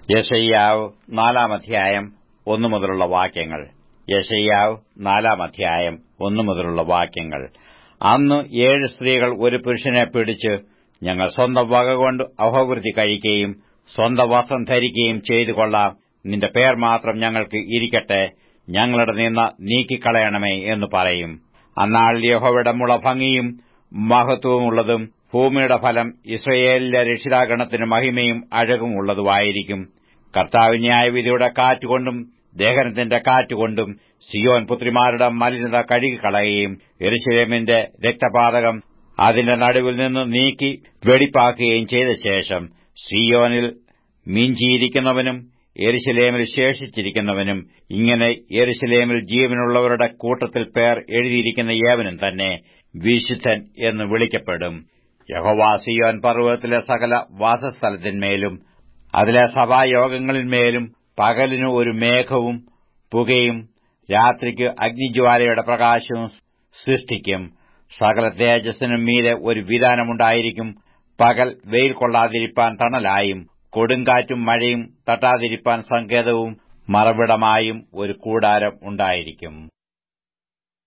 യശയ്യാവ് നാലാം അധ്യായം ഒന്നു മുതലുള്ള വാക്യങ്ങൾ യശയ്യാവ് നാലാം അധ്യായം ഒന്നു മുതലുള്ള വാക്യങ്ങൾ അന്ന് ഏഴ് സ്ത്രീകൾ ഒരു പുരുഷനെ പിടിച്ച് ഞങ്ങൾ സ്വന്തം വകകൊണ്ട് അഹോവൃത്തി കഴിക്കുകയും സ്വന്തം വസ്ത്രം ധരിക്കുകയും ചെയ്തു കൊള്ളാം നിന്റെ പേർ മാത്രം ഞങ്ങൾക്ക് ഇരിക്കട്ടെ ഞങ്ങളുടെ നിന്ന നീക്കിക്കളയണമേ എന്ന് പറയും അന്നാളിൽ യഹോവയുടെ മുളഭംഗിയും മഹത്വമുള്ളതും ഭൂമിയുടെ ഫലം ഇസ്രയേലിലെ രക്ഷിതാഗണത്തിന് മഹിമയും അഴകും ഉള്ളതുമായിരിക്കും കർത്താവ് ന്യായവിധിയുടെ കാറ്റുകൊണ്ടും ദേഹനത്തിന്റെ കാറ്റുകൊണ്ടും സിയോൻ പുത്രിമാരുടെ മലിനത കഴുകിക്കളയുകയും എരുശലേമിന്റെ രക്തപാതകം അതിന്റെ നടുവിൽ നിന്ന് നീക്കി വെടിപ്പാക്കുകയും ചെയ്ത ശേഷം സിയോനിൽ മിഞ്ചിയിരിക്കുന്നവനും എരുശലേമിൽ ശേഷിച്ചിരിക്കുന്നവനും ഇങ്ങനെ എരുശലേമിൽ ജീവനുള്ളവരുടെ കൂട്ടത്തിൽ പേർ എഴുതിയിരിക്കുന്ന ഏവനും തന്നെ വിശുദ്ധൻ എന്ന് വിളിക്കപ്പെടും യഹോവ സിയോൻ പർവ്വതത്തിലെ സകല വാസസ്ഥലത്തിന്മേലും അതിലെ സഭായോഗങ്ങളിന്മേലും പകലിന് ഒരു മേഘവും പുകയും രാത്രിക്ക് അഗ്നിജ്വാലയുടെ പ്രകാശവും സൃഷ്ടിക്കും സകല തേജസ്സിനും മീതെ ഒരു വിധാനമുണ്ടായിരിക്കും പകൽ വെയിൽ കൊള്ളാതിരിപ്പാൻ തണലായും കൊടുങ്കാറ്റും മഴയും തട്ടാതിരിപ്പാൻ സങ്കേതവും മറവിടമായും ഒരു കൂടാരം ഉണ്ടായിരിക്കും